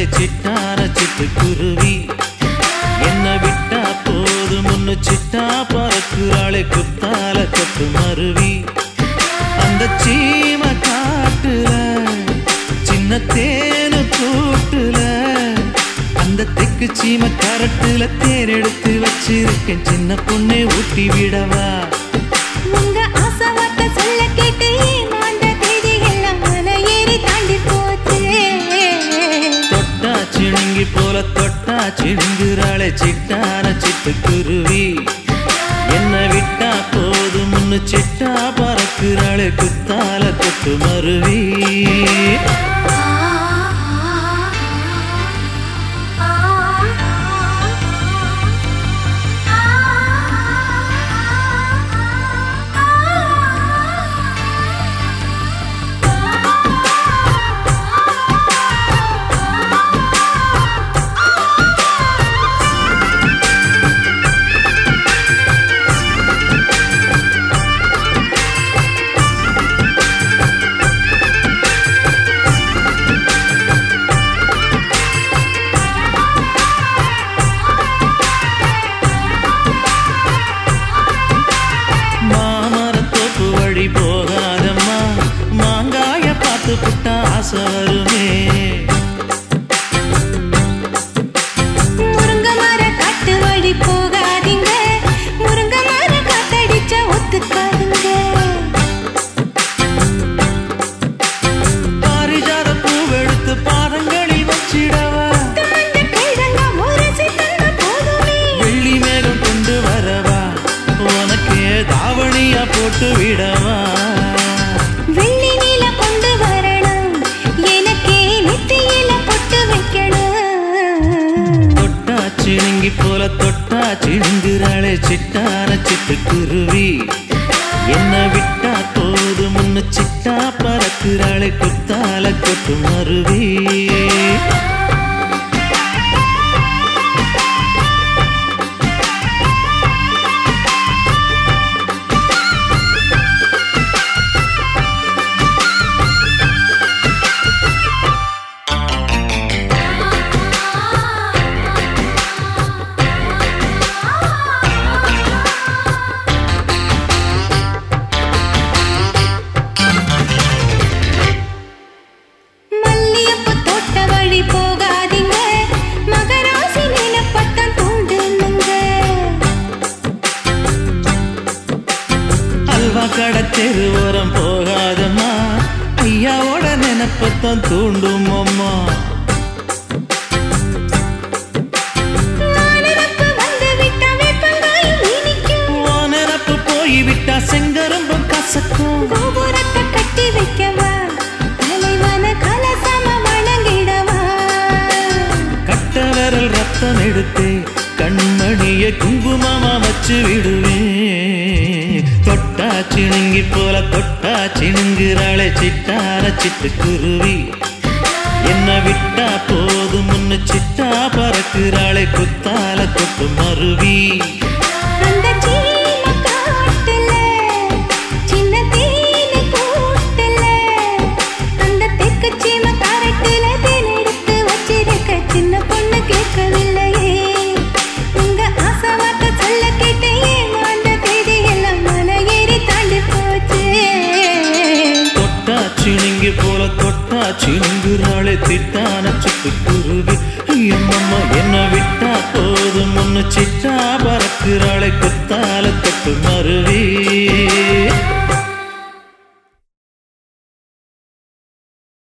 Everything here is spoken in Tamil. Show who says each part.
Speaker 1: சிணுங்குறாளே சிட்டான சிட்டுக்குருவி என்ன விட்டா போதும் முன்னு சிட்டா பறக்குறாளே குத்தால கொத்து மருவி அந்த சீம காட்டுல சின்ன தேனு கூட்டுல அந்த தெக்கு சீம கரட்டுல தேர் எடுத்து வச்சிருக்கேன் சின்ன பொண்ணே ஊட்டி விடவா
Speaker 2: உங்க ஆசை வார்த்தை சொல்ல கேட்டு ஏமாந்த தேதி எல்லாம் மலை ஏறி தாண்டி போச்சு
Speaker 1: தொட்டா சிணுங்கி போல தொட்டா சிணுங்குறாளே சிட்டான சிட்டுக்குருவி என்ன விட்டா போதும் முன்னு சிட்டா பறக்குறாளே குத்தால கொத்து மருவி மாமரத்தோப்பு வழி போகாதம்மா மாங்காய பார்த்து புட்டா ஆசை வருமே
Speaker 2: முருங்க மர காட்டு வழி போகாதீங்க முருங்க மர காத்தடிச்சா ஒத்துக்காதுங்க
Speaker 1: பாரிஜாத பூவெடுத்து பாதங்களில் வச்சிடவா
Speaker 2: தாண்ட கிழங்க முரசி தந்த போதுமே
Speaker 1: வெள்ளி மேகம் கொண்டு வரவா உனக்கு தாவணியா போட்டு விடவா
Speaker 2: வெள்ளி நீல கொண்டு வரணும் எனக்கே நெத்தியில பொட்டு வைக்கணும்
Speaker 1: தொட்டா சிணுங்கி போல தொட்டா சிணுங்குறாளே சிட்டான சிட்டுக்குருவி என்ன விட்டா போது முன்னு சிட்டா பறக்குறாளே குத்தால கொட்டு மருவி
Speaker 2: மல்லியப்பூ தோட்ட வழி போகாதீங்க மகராசி நிலப்பத்தான் தூண்டுனுங்க
Speaker 1: அல்வா கடத்தெரு ஓரம் போகாதம்மா ஐயாவோட நினைப்பத்தான் தூண்டும் அம்மா
Speaker 2: வானரப்பு வந்து விட்டா வேப்பங்காயும் இனிக்கும்
Speaker 1: ஓ நினப்பு போய் விட்டா செங்கரும்பும் கசக்கும்
Speaker 2: கோபுரத்தை கட்டி வைக்கவா தலைவன கலசம வணங்கிடவா
Speaker 1: கட்ட விரல் ரத்தம் எடுத்து கண்மணிய குங்குமமா வச்சு விடுவேன் தொட்டா சிணுங்கி போல தொட்டா சிணுங்குறாளே சிட்டார சிட்டுக்குருவி என்ன விட்டா போதும் முன்னு சிட்டா பறக்குறாளே குத்தால கொட்டு மருவி
Speaker 2: அந்த சீம காட்டுல சின்ன தேனு கூட்டுல அந்த தெக்கு சீம காரட்டுல தேன் எடுத்து வச்சிருக்க சின்ன பொண்ணு கேட்கவில்லையே உங்க ஆசை வார்த்தை சொல்ல கேட்டு ஏமாந்த தேதி எல்லாம் மலை ஏறி தாண்டி போச்சு
Speaker 1: தொட்டா சிணுங்கி போல தொட்டா சிணுங்குறாளே திட்டான சிட்டுக்குருவி எம்மம்மா என்ன விட்டா போதும் முன்னு சிட்டா பறக்குறாளே குத்தால கொட்டு மருவி